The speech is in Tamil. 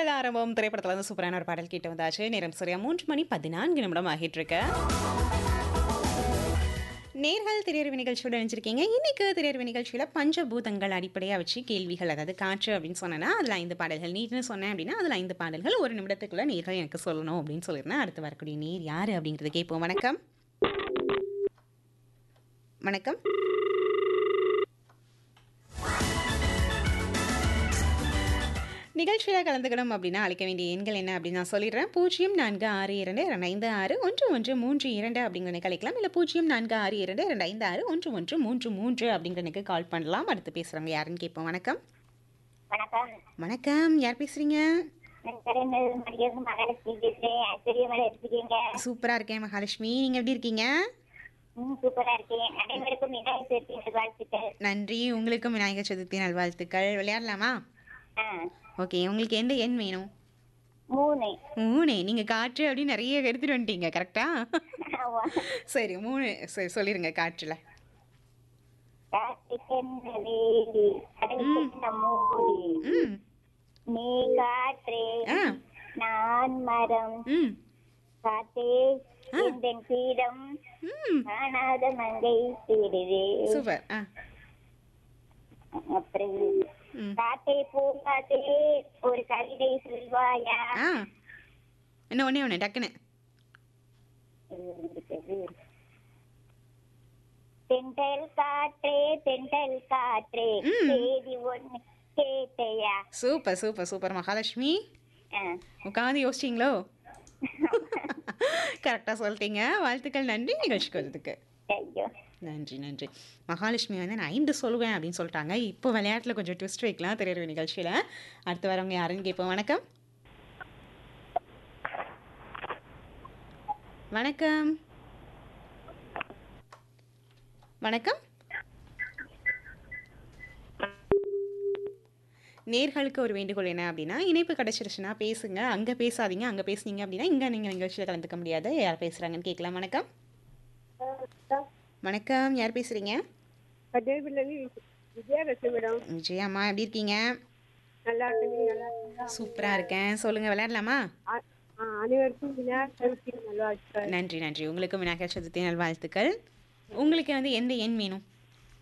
பாடல் ஆரம்பம் திரைப்படத்துல இருந்து சூப்பரான ஒரு பாடல் கேட்டு வந்தாச்சு நேரம் சரியா மூன்று மணி பதினான்கு நிமிடம் ஆகிட்டு இருக்கு நேர்கள் திரையரவு நிகழ்ச்சியோட நினைச்சிருக்கீங்க இன்னைக்கு திரையரவு நிகழ்ச்சியில் பஞ்சபூதங்கள் அடிப்படையாக வச்சு கேள்விகள் அதாவது காற்று அப்படின்னு சொன்னேன்னா அதில் ஐந்து பாடல்கள் நீர்னு சொன்னேன் அப்படின்னா அதில் ஐந்து பாடல்கள் ஒரு நிமிடத்துக்குள்ள நேர்கள் எனக்கு சொல்லணும் அப்படின்னு சொல்லியிருந்தேன் அடுத்து வரக்கூடிய நீர் யார் அப்படிங்கிறத கேட்போம் வணக்கம் வணக்கம் நிகழ்ச்சியில் கலந்துக்கணும் அப்படின்னா அழைக்க வேண்டிய எண்கள் என்ன அப்படின்னு நான் சொல்லிடுறேன் பூஜ்ஜியம் நான்கு ஆறு இரண்டு ரெண்டு ஐந்து ஆறு ஒன்று ஒன்று மூன்று இரண்டு அப்படிங்கிற கழிக்கலாம் இல்லை பூஜ்ஜியம் நான்கு ஆறு இரண்டு ரெண்டு ஐந்து ஆறு ஒன்று ஒன்று மூன்று மூன்று அப்படிங்கிறனுக்கு கால் பண்ணலாம் அடுத்து பேசுகிறவங்க யாருன்னு கேட்போம் வணக்கம் வணக்கம் வணக்கம் யார் பேசுகிறீங்க நான் கலைஞர் மடிக்கிறது மகாலட்சுமி பேசுறேன் ஆச்சரிய மேடம் இருக்கீங்க சூப்பராக இருக்கேன் மகாலட்சுமி நீங்கள் எப்படி இருக்கீங்க ம் சூப்பரா இருக்கேன் அனைவருக்கும் விநாயகர் சதுர்த்தி வாழ்த்துக்கள் நன்றி உங்களுக்கும் விநாயகர் சதுர்த்தி நல்வாழ்த்துக்கள் விளையாடலாமா ஆ ஓகே உங்களுக்கு எந்த எண் வேணும் மூணு மூணு நீங்கள் காற்று அப்படின்னு நிறைய எடுத்துகிட்டு வந்துட்டீங்க கரெக்டா ஆமா. சரி மூணு சரி சொல்லிடுங்க காற்றில் காற்றுக்கென்ன வேலி கடலுக்கென்ன மூடி ம் நீ காற்றே ஆ நான் மரம் ம் காத்தே எந்தன் பீடம் ம் காணாத மங்கை தேடுதே சூப்பர் ஆ அப்புறம் ம் காத்தே பூங்காத்தே ஒரு கவிதை சொல்வாயா ஆ என்ன ஒன்றே ஒன்று டக்குன்னு தெண்டல் காற்றே தெண்டல் காற்றே ம். செய்தி ஒண்ணு கேட்டையா சூப்பர் சூப்பர் சூப்பர் மகாலட்சுமி ஆ. உட்காந்து யோசிச்சிங்களோ கரெக்டாக சொல்லிட்டீங்க வாழ்த்துக்கள் நன்றி நிகழ்ச்சிக்கு வந்ததுக்கு ஐயோ நன்றி நன்றி மகாலட்சுமி வந்து நான் ஐந்து சொல்லுவேன் அப்படின்னு சொல்லிட்டாங்க இப்போ விளையாட்டில் கொஞ்சம் ட்விஸ்ட் வைக்கலாம் தெரியற நிகழ்ச்சியில் அடுத்து வரவங்க யாருன்னு கேட்போம் வணக்கம் வணக்கம் வணக்கம் நேர்களுக்கு ஒரு வேண்டுகோள் என்ன அப்படின்னா இணைப்பு கிடச்சிருச்சுன்னா பேசுங்க அங்கே பேசாதீங்க அங்கே பேசுனீங்க அப்படின்னா இங்கே நீங்கள் நிகழ்ச்சியில் கலந்துக்க முடியாது யார் பேசுகிறாங்கன்னு கேட்கலாம் வணக்கம் வணக்கம் யார் பேசுகிறீங்க கஜேபிலேருந்து விஜயலட்சுமி மேடம் விஜயாம்மா எப்படி இருக்கீங்க நல்லா இருக்கு நீங்க நல்லா இருக்கீங்களா? சூப்பராக இருக்கேன் சொல்லுங்கள் விளையாடலாமா அ- ஆ, அனைவருக்கும் விநாயகர் சதுர்த்தி நல்வாழ்த்துக்கள் நன்றி நன்றி உங்களுக்கும் விநாயகர் சதுர்த்தி நல்வாழ்த்துக்கள் உங்களுக்கு வந்து எந்த எண் வேணும்